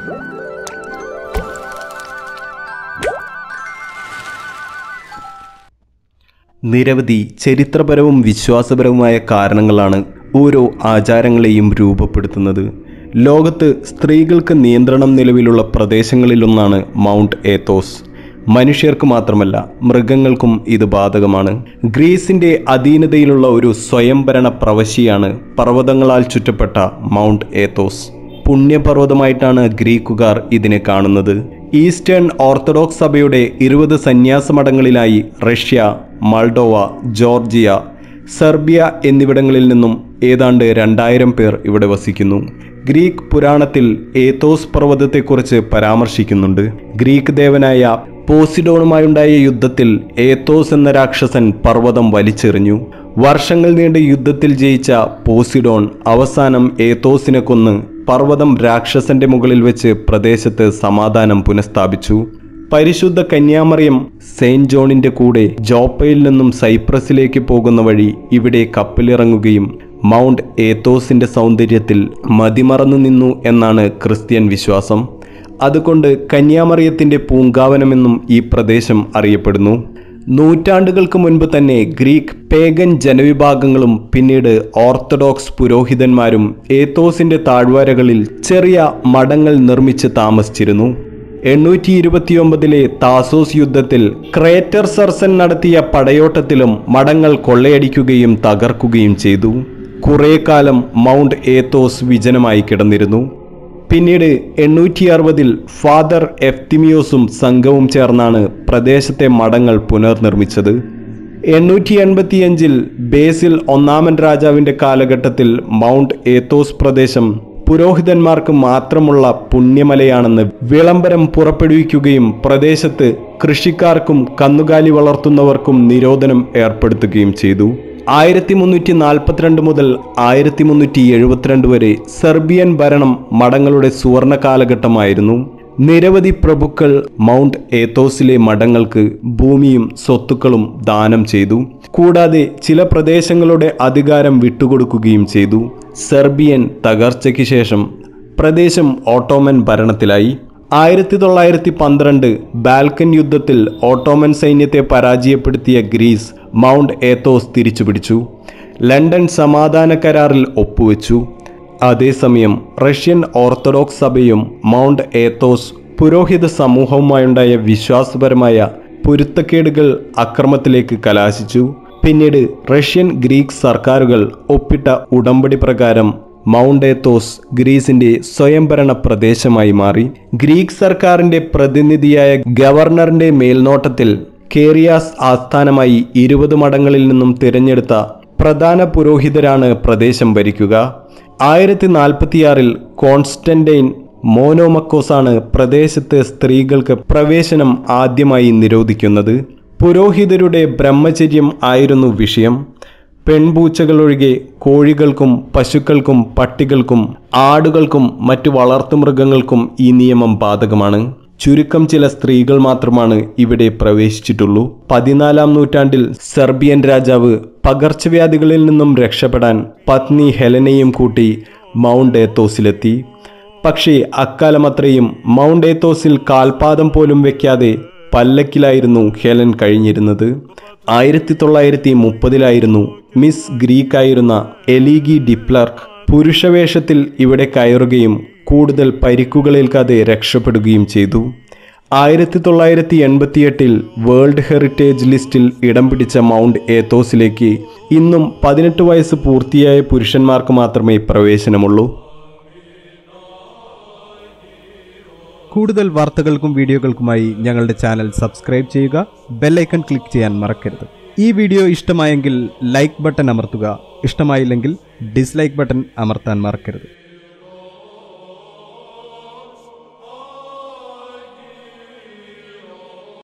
നിരവധി ചരിത്രപരവും വിശ്വാസപരവുമായ കാരണങ്ങളാണ് ഓരോ ആചാരങ്ങളെയും രൂപപ്പെടുത്തുന്നത് ലോകത്ത് സ്ത്രീകൾക്ക് നിയന്ത്രണം നിലവിലുള്ള പ്രദേശങ്ങളിലൊന്നാണ് മൗണ്ട് ഏത്തോസ് മനുഷ്യർക്ക് മാത്രമല്ല മൃഗങ്ങൾക്കും ഇത് ബാധകമാണ് ഗ്രീസിന്റെ അധീനതയിലുള്ള ഒരു സ്വയംഭരണ പ്രവശ്യയാണ് പർവ്വതങ്ങളാൽ ചുറ്റപ്പെട്ട മൗണ്ട് ഏത്തോസ് പുണ്യപർവ്വതമായിട്ടാണ് ഗ്രീക്കുകാർ ഇതിനെ കാണുന്നത് ഈസ്റ്റേൺ ഓർത്തഡോക്സ് സഭയുടെ ഇരുപത് സന്യാസ മഠങ്ങളിലായി റഷ്യ മൾഡോവ ജോർജിയ സെർബിയ എന്നിവിടങ്ങളിൽ നിന്നും ഏതാണ്ട് രണ്ടായിരം പേർ ഇവിടെ വസിക്കുന്നു ഗ്രീക്ക് പുരാണത്തിൽ ഏത്തോസ് പർവ്വതത്തെക്കുറിച്ച് പരാമർശിക്കുന്നുണ്ട് ഗ്രീക്ക് ദേവനായ പോസിഡോണുമായുണ്ടായ യുദ്ധത്തിൽ ഏത്തോസ് എന്ന രാക്ഷസൻ പർവ്വതം വലിച്ചെറിഞ്ഞു വർഷങ്ങൾ നീണ്ട യുദ്ധത്തിൽ ജയിച്ച പോസിഡോൺ അവസാനം ഏത്തോസിനെ കൊന്ന് പർവ്വതം രാക്ഷസന്റെ മുകളിൽ വെച്ച് പ്രദേശത്ത് സമാധാനം പുനഃസ്ഥാപിച്ചു പരിശുദ്ധ കന്യാമറിയം സെയിന്റ് ജോണിന്റെ കൂടെ ജോപ്പയിൽ നിന്നും സൈപ്രസിലേക്ക് പോകുന്ന വഴി ഇവിടെ കപ്പലിറങ്ങുകയും മൗണ്ട് ഏത്തോസിന്റെ സൗന്ദര്യത്തിൽ മതിമറന്നു നിന്നു എന്നാണ് ക്രിസ്ത്യൻ വിശ്വാസം അതുകൊണ്ട് കന്യാമറിയത്തിന്റെ പൂങ്കാവനമെന്നും ഈ പ്രദേശം അറിയപ്പെടുന്നു നൂറ്റാണ്ടുകൾക്ക് മുൻപ് തന്നെ ഗ്രീക്ക് പേഗൻ ജനവിഭാഗങ്ങളും പിന്നീട് ഓർത്തഡോക്സ് പുരോഹിതന്മാരും ഏത്തോസിന്റെ താഴ്വരകളിൽ ചെറിയ മഠങ്ങൾ നിർമ്മിച്ച് താമസിച്ചിരുന്നു എണ്ണൂറ്റി ഇരുപത്തിയൊമ്പതിലെ താസോസ് യുദ്ധത്തിൽ ക്രേറ്റർ സർസൻ നടത്തിയ പടയോട്ടത്തിലും മഠങ്ങൾ കൊള്ളയടിക്കുകയും തകർക്കുകയും ചെയ്തു കുറേ കാലം മൗണ്ട് ഏത്തോസ് വിജനമായി കിടന്നിരുന്നു പിന്നീട് എണ്ണൂറ്റി അറുപതിൽ ഫാദർ എഫ്തിമിയോസും സംഘവും ചേർന്നാണ് പ്രദേശത്തെ മഠങ്ങൾ പുനർനിർമ്മിച്ചത് എണ്ണൂറ്റി എൺപത്തിയഞ്ചിൽ ബേസിൽ ഒന്നാമൻ രാജാവിൻ്റെ കാലഘട്ടത്തിൽ മൗണ്ട് ഏത്തോസ് പ്രദേശം പുരോഹിതന്മാർക്ക് മാത്രമുള്ള പുണ്യമലയാണെന്ന് വിളംബരം പുറപ്പെടുവിക്കുകയും പ്രദേശത്ത് കൃഷിക്കാർക്കും കന്നുകാലി വളർത്തുന്നവർക്കും നിരോധനം ഏർപ്പെടുത്തുകയും ചെയ്തു ആയിരത്തി മുന്നൂറ്റി നാൽപ്പത്തിരണ്ട് മുതൽ ആയിരത്തി മുന്നൂറ്റി എഴുപത്തിരണ്ട് വരെ സെർബിയൻ ഭരണം മഠങ്ങളുടെ സുവർണ കാലഘട്ടമായിരുന്നു നിരവധി പ്രഭുക്കൾ മൗണ്ട് ഏത്തോസിലെ മഠങ്ങൾക്ക് ഭൂമിയും സ്വത്തുക്കളും ദാനം ചെയ്തു കൂടാതെ ചില പ്രദേശങ്ങളുടെ അധികാരം വിട്ടുകൊടുക്കുകയും ചെയ്തു സെർബിയൻ തകർച്ചയ്ക്ക് ശേഷം പ്രദേശം ഓട്ടോമൻ ഭരണത്തിലായി ആയിരത്തി തൊള്ളായിരത്തി പന്ത്രണ്ട് ബാൽക്കൻ യുദ്ധത്തിൽ ഓട്ടോമൻ സൈന്യത്തെ പരാജയപ്പെടുത്തിയ ഗ്രീസ് മൗണ്ട് ഏത്തോസ് തിരിച്ചുപിടിച്ചു ലണ്ടൻ സമാധാന കരാറിൽ ഒപ്പുവെച്ചു അതേസമയം റഷ്യൻ ഓർത്തഡോക്സ് സഭയും മൗണ്ട് ഏത്തോസ് പുരോഹിത സമൂഹവുമായുണ്ടായ വിശ്വാസപരമായ പൊരുത്തക്കേടുകൾ അക്രമത്തിലേക്ക് കലാശിച്ചു പിന്നീട് റഷ്യൻ ഗ്രീക്ക് സർക്കാരുകൾ ഒപ്പിട്ട ഉടമ്പടി പ്രകാരം മൗണ്ട് ഏത്തോസ് ഗ്രീസിന്റെ സ്വയംഭരണ പ്രദേശമായി മാറി ഗ്രീക്ക് സർക്കാരിന്റെ പ്രതിനിധിയായ ഗവർണറിന്റെ മേൽനോട്ടത്തിൽ കേറിയാസ് ആസ്ഥാനമായി ഇരുപത് മഠങ്ങളിൽ നിന്നും തിരഞ്ഞെടുത്ത പ്രധാന പുരോഹിതരാണ് പ്രദേശം ഭരിക്കുക ആയിരത്തി നാൽപ്പത്തിയാറിൽ കോൺസ്റ്റന്റൈൻ മോനോമക്കോസാണ് പ്രദേശത്ത് സ്ത്രീകൾക്ക് പ്രവേശനം ആദ്യമായി നിരോധിക്കുന്നത് പുരോഹിതരുടെ ബ്രഹ്മചര്യം ആയിരുന്നു വിഷയം പെൺപൂച്ചകളൊഴികെ കോഴികൾക്കും പശുക്കൾക്കും പട്ടികൾക്കും ആടുകൾക്കും മറ്റു വളർത്തുമൃഗങ്ങൾക്കും ഈ നിയമം ബാധകമാണ് ചുരുക്കം ചില സ്ത്രീകൾ മാത്രമാണ് ഇവിടെ പ്രവേശിച്ചിട്ടുള്ളൂ പതിനാലാം നൂറ്റാണ്ടിൽ സെർബിയൻ രാജാവ് പകർച്ചവ്യാധികളിൽ നിന്നും രക്ഷപ്പെടാൻ പത്നി ഹെലനെയും കൂട്ടി മൗണ്ട് ഏത്തോസിലെത്തി പക്ഷേ അക്കാലമത്രയും മൗണ്ട് ഏത്തോസിൽ കാൽപാദം പോലും വെക്കാതെ പല്ലക്കിലായിരുന്നു ഹെലൻ കഴിഞ്ഞിരുന്നത് ആയിരത്തി തൊള്ളായിരത്തി മുപ്പതിലായിരുന്നു മിസ് ഗ്രീക്കായിരുന്ന എലീഗി ഡിപ്ലർക്ക് പുരുഷവേഷത്തിൽ ഇവിടെ കയറുകയും കൂടുതൽ പരിക്കുകളേൽക്കാതെ രക്ഷപ്പെടുകയും ചെയ്തു ആയിരത്തി തൊള്ളായിരത്തി എൺപത്തിയെട്ടിൽ വേൾഡ് ഹെറിറ്റേജ് ലിസ്റ്റിൽ ഇടം പിടിച്ച മൗണ്ട് ഏത്തോസിലേക്ക് ഇന്നും പതിനെട്ട് വയസ്സ് പൂർത്തിയായ പുരുഷന്മാർക്ക് മാത്രമേ പ്രവേശനമുള്ളൂ കൂടുതൽ വാർത്തകൾക്കും വീഡിയോകൾക്കുമായി ഞങ്ങളുടെ ചാനൽ സബ്സ്ക്രൈബ് ചെയ്യുക ബെല്ലൈക്കൺ ക്ലിക്ക് ചെയ്യാൻ മറക്കരുത് ഈ വീഡിയോ ഇഷ്ടമായെങ്കിൽ ലൈക്ക് ബട്ടൺ അമർത്തുക ഇഷ്ടമായില്ലെങ്കിൽ ഡിസ്ലൈക്ക് ബട്ടൺ അമർത്താൻ മറക്കരുത്